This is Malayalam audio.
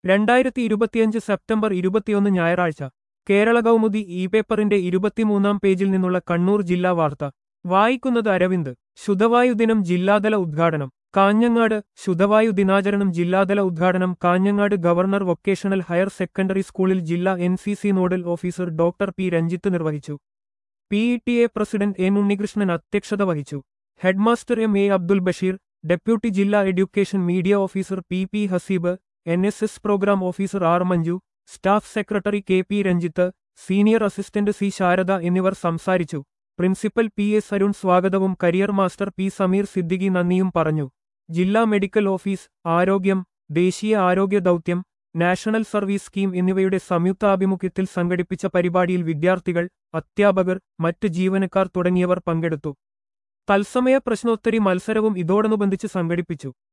രണ്ടായിരത്തി ഇരുപത്തിയഞ്ച് സെപ്റ്റംബർ ഇരുപത്തിയൊന്ന് ഞായറാഴ്ച കേരള കൗമുദി ഇ പേപ്പറിന്റെ ഇരുപത്തിമൂന്നാം പേജിൽ നിന്നുള്ള കണ്ണൂർ ജില്ലാ വാർത്ത വായിക്കുന്നത് അരവിന്ദ് ശുദ്ധവായു ദിനം ജില്ലാതല ഉദ്ഘാടനം കാഞ്ഞങ്ങാട് ശുദ്ധവായു ദിനാചരണം ജില്ലാതല ഉദ്ഘാടനം Kanhangad governor vocational higher secondary സ്കൂളിൽ ജില്ലാ N C C nodal officer doctor P Ranjith നിർവഹിച്ചു P E T A president N Unnikrishnan അധ്യക്ഷത വഹിച്ചു headmaster M A Abdul Basheer deputy ജില്ലാ education media officer P P Haseeb N S S programme officer R Manju staff secretary K P Ranjith senior assistant C Sharada എന്നിവർ സംസാരിച്ചു പ്രിൻസിപ്പൽ പി എസ് അരുൺ സ്വാഗതവും career master P Sameer Siddiqui നന്ദിയും പറഞ്ഞു ജില്ലാ മെഡിക്കൽ ഓഫീസ് ആരോഗ്യം ദേശീയ ആരോഗ്യ ദൗത്യം നാഷണൽ സർവീസ് സ്കീം എന്നിവയുടെ സംയുക്താഭിമുഖ്യത്തിൽ സംഘടിപ്പിച്ച പരിപാടിയിൽ വിദ്യാർത്ഥികൾ അധ്യാപകർ മറ്റ് ജീവനക്കാർ തുടങ്ങിയവർ പങ്കെടുത്തു തത്സമയ പ്രശ്നോത്തരി മത്സരവും ഇതോടനുബന്ധിച്ച് സംഘടിപ്പിച്ചു